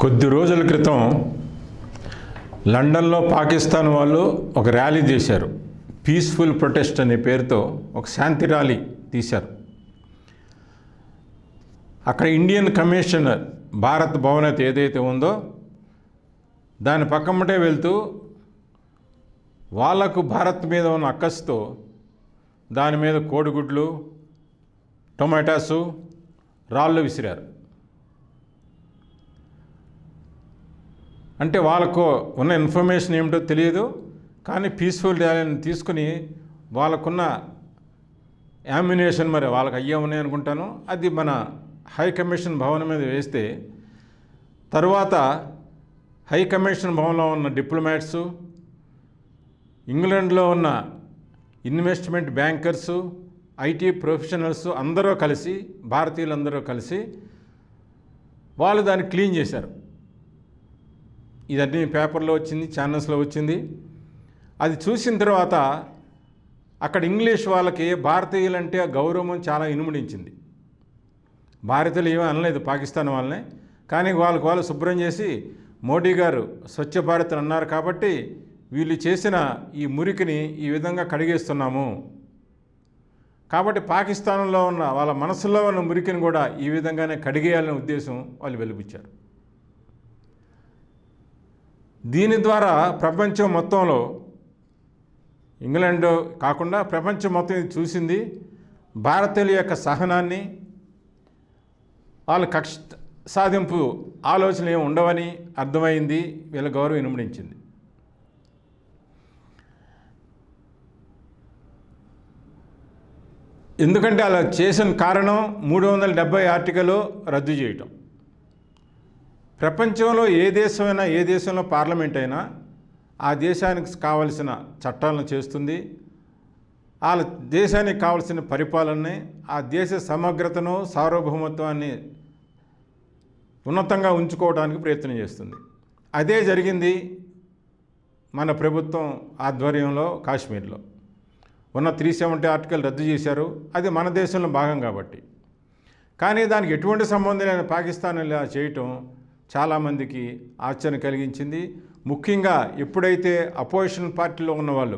కొద్ది రోజుల క్రితం లండన్లో పాకిస్తాన్ వాళ్ళు ఒక ర్యాలీ చేశారు పీస్ఫుల్ ప్రొటెస్ట్ అనే పేరుతో ఒక శాంతి ర్యాలీ తీశారు అక్కడ ఇండియన్ కమిషనర్ భారత్ భవనత్ ఏదైతే ఉందో దాని పక్కమ్మటే వెళ్తూ వాళ్లకు భారత్ మీద ఉన్న అక్కస్తో దాని మీద కోడిగుడ్లు టొమాటాసు రాళ్ళు విసిరారు అంటే వాళ్ళకు ఉన్న ఇన్ఫర్మేషన్ ఏమిటో తెలియదు కానీ పీస్ఫుల్ ర్యాలీని తీసుకుని వాళ్ళకున్న యామ్యునేషన్ మరి వాళ్ళకి అయ్యే ఉన్నాయి అనుకుంటాను అది మన హై కమిషన్ భవనం మీద వేస్తే తర్వాత హై కమిషన్ భవన్లో ఉన్న డిప్లొమాట్సు ఇంగ్లాండ్లో ఉన్న ఇన్వెస్ట్మెంట్ బ్యాంకర్సు ఐటీ ప్రొఫెషనల్స్ అందరూ కలిసి భారతీయులందరూ కలిసి వాళ్ళు దాన్ని క్లీన్ చేశారు ఇదన్నీ పేపర్లో వచ్చింది ఛానల్స్లో వచ్చింది అది చూసిన తర్వాత అక్కడ ఇంగ్లీష్ వాళ్ళకి భారతీయులంటే ఆ గౌరవం చాలా ఇనుముడించింది భారతీయులు ఏమీ అనలేదు పాకిస్తాన్ వాళ్ళని కానీ వాళ్ళకి వాళ్ళు శుభ్రం చేసి మోడీ గారు స్వచ్ఛ భారత్ అని అన్నారు కాబట్టి వీళ్ళు చేసిన ఈ మురికిని ఈ విధంగా కడిగేస్తున్నాము కాబట్టి పాకిస్తాన్లో ఉన్న వాళ్ళ మనసులో ఉన్న మురికిని కూడా ఈ విధంగానే కడిగేయాలనే ఉద్దేశం వాళ్ళు వెలిపించారు దీని ద్వారా ప్రపంచం మొత్తంలో ఇంగ్లాండ్ కాకుండా ప్రపంచం మొత్తం ఇది చూసింది భారతీయుల యొక్క సహనాన్ని వాళ్ళ కక్ష సాధింపు ఆలోచనలు ఏమి ఉండవని అర్థమైంది వీళ్ళ గౌరవం ఇనుమడించింది ఎందుకంటే అలా చేసిన కారణం మూడు వందల డెబ్బై ఆర్టికల్ రద్దు చేయటం ప్రపంచంలో ఏ దేశమైనా ఏ దేశంలో పార్లమెంట్ అయినా ఆ దేశానికి కావలసిన చట్టాలను చేస్తుంది వాళ్ళ దేశానికి కావలసిన పరిపాలనని ఆ దేశ సమగ్రతను సార్వభౌమత్వాన్ని ఉన్నతంగా ఉంచుకోవడానికి ప్రయత్నం చేస్తుంది అదే జరిగింది మన ప్రభుత్వం ఆధ్వర్యంలో కాశ్మీర్లో ఉన్న త్రీ సెవెంటీ ఆర్టికల్ రద్దు చేశారు అది మన దేశంలో భాగం కాబట్టి కానీ దానికి ఎటువంటి సంబంధం లేని పాకిస్తాన్ ఇలా చేయటం చాలామందికి ఆశ్చర్యం కలిగించింది ముఖ్యంగా ఎప్పుడైతే అపోజిషన్ పార్టీలో ఉన్నవాళ్ళు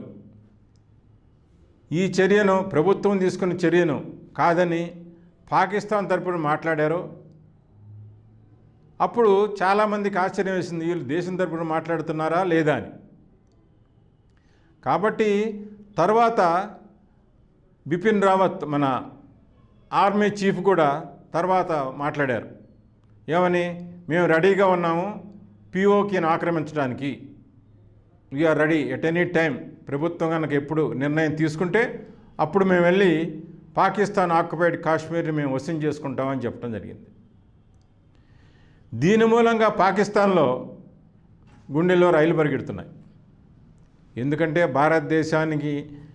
ఈ చర్యను ప్రభుత్వం తీసుకున్న చర్యను కాదని పాకిస్తాన్ తరపున మాట్లాడారో అప్పుడు చాలామందికి ఆశ్చర్యం వేసింది వీళ్ళు దేశం తరపున మాట్లాడుతున్నారా లేదా అని కాబట్టి తర్వాత బిపిన్ రావత్ మన ఆర్మీ చీఫ్ కూడా తర్వాత మాట్లాడారు ఏమని మేము రెడీగా ఉన్నాము పిఓకిని ఆక్రమించడానికి we're ready at any time ప్రభుత్వం కనుక ఎప్పుడు నిర్ణయం తీసుకుంటే అప్పుడు మేము వెళ్ళి పాకిస్తాన్ ఆక్యుపైడ్ కాశ్మీర్ని మేము వశం చేసుకుంటామని చెప్పడం జరిగింది దీని మూలంగా పాకిస్తాన్లో గుండెల్లో రైలు పరిగెడుతున్నాయి ఎందుకంటే భారతదేశానికి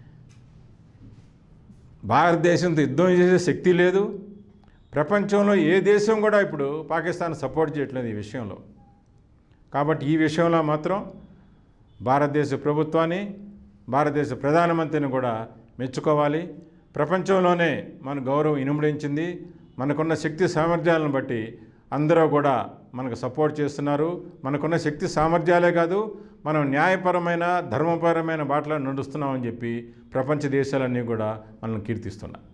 భారతదేశంతో యుద్ధం చేసే శక్తి లేదు ప్రపంచంలో ఏ దేశం కూడా ఇప్పుడు పాకిస్తాన్ సపోర్ట్ చేయట్లేదు ఈ విషయంలో కాబట్టి ఈ విషయంలో మాత్రం భారతదేశ ప్రభుత్వాన్ని భారతదేశ ప్రధానమంత్రిని కూడా మెచ్చుకోవాలి ప్రపంచంలోనే మన గౌరవం ఇనుమడించింది మనకున్న శక్తి సామర్థ్యాలను బట్టి అందరూ కూడా మనకు సపోర్ట్ చేస్తున్నారు మనకున్న శక్తి సామర్థ్యాలే కాదు మనం న్యాయపరమైన ధర్మపరమైన బాటలో నడుస్తున్నామని చెప్పి ప్రపంచ దేశాలన్నీ కూడా మనల్ని కీర్తిస్తున్నాయి